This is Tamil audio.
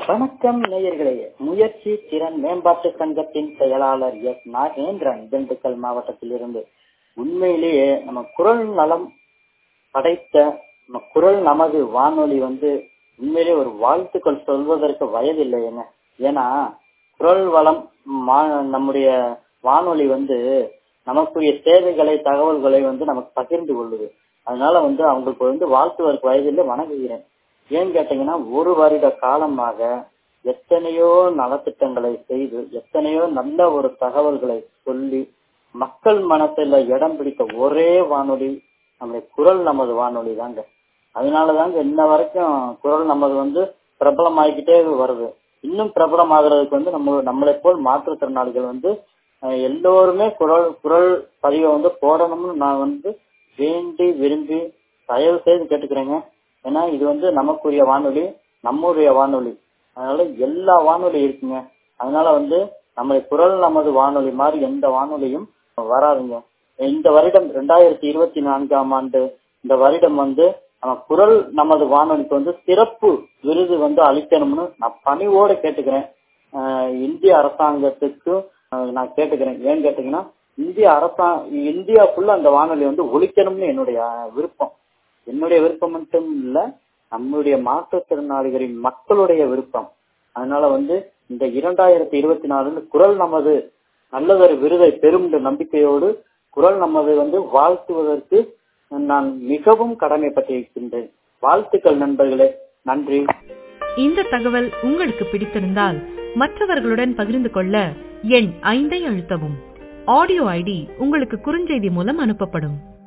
வணக்கம் நேயர்களே முயற்சி திறன் மேம்பாட்டு சங்கத்தின் செயலாளர் எஸ் நாகேந்திரன் திண்டுக்கல் மாவட்டத்தில் இருந்து உண்மையிலேயே நம்ம குரல் நலம் படைத்த நம்ம குரல் நமது வானொலி வந்து உண்மையிலேயே ஒரு வாழ்த்துக்கள் சொல்வதற்கு வயதில்லைங்க ஏன்னா குரல் வளம் மா- நம்முடைய வானொலி வந்து நமக்குரிய சேவைகளை தகவல்களை வந்து நமக்கு பகிர்ந்து கொள்ளுது அதனால வந்து அவங்களுக்கு வந்து வாழ்த்துவதற்கு வயதில்லை வணங்குகிறேன் ஏன்னு கேட்டீங்கன்னா ஒரு வருட காலமாக எத்தனையோ நலத்திட்டங்களை செய்து எத்தனையோ நல்ல ஒரு தகவல்களை சொல்லி மக்கள் மனத்துல இடம் பிடித்த ஒரே வானொலி நம்முடைய குரல் நமது வானொலி தாங்க அதனால தாங்க இன்ன வரைக்கும் குரல் நமது வந்து பிரபலமாகிக்கிட்டே வருது இன்னும் பிரபலமாகிறதுக்கு வந்து நம்ம நம்மளை போல் மாற்றுத்திறனாளிகள் வந்து அஹ், எல்லோருமே குரல் குரல் பதிவை வந்து போடணும்னு நான் வந்து வேண்டி விரும்பி தயவு செய்து கேட்டுக்கிறேங்க ஏன்னா இது வந்து நமக்குரிய வானொலி நம்முடைய வானொலி அதனால எல்லா வானொலி இருக்குங்க அதனால வந்து நம்ம குரல் நமது வானொலி மாதிரி எந்த வானொலியும் வராதுங்க இந்த வருடம் ரெண்டாயிரத்தி இருபத்தி நான்காம் ஆண்டு இந்த வருடம் வந்து நம்ம குரல் நமது வானொலிக்கு வந்து சிறப்பு விருது வந்து அளிக்கணும்னு நான் பணிவோட கேட்டுக்கிறேன் ஆஹ் இந்திய அரசாங்கத்துக்கு ஆஹ் நான் கேட்டுக்கிறேன் ஏன்னு கேட்டீங்கன்னா இந்திய அரசாங்க இந்தியா ஃபுல்லா அந்த வானொலி வந்து ஒழிக்கணும்னு என்னுடைய விருப்பம் என்னுடைய விருப்பம் மட்டும் இல்ல நம்முடைய மாற்றுத்திறனாளிகளின் மக்களுடைய விருப்பம் அதனால வந்து இந்த இரண்டாயிரத்தி இருபத்தி நாலுல குரல் நமது நல்லதொரு விருதை பெறும் என்ற நம்பிக்கையோடு குரல் நமது வந்து வாழ்த்துவதற்கு நான் மிகவும் கடமைப்பட்டிருக்கின்றேன் வாழ்த்துக்கள் நண்பர்களே நன்றி இந்த தகவல் உங்களுக்கு பிடித்திருந்தால் மற்றவர்களுடன் பகிர்ந்து கொள்ள எண் ஐந்தை அழுத்தவும் ஆடியோ ஐடி உங்களுக்கு குறுஞ்செய்தி மூலம் அனுப்பப்படும்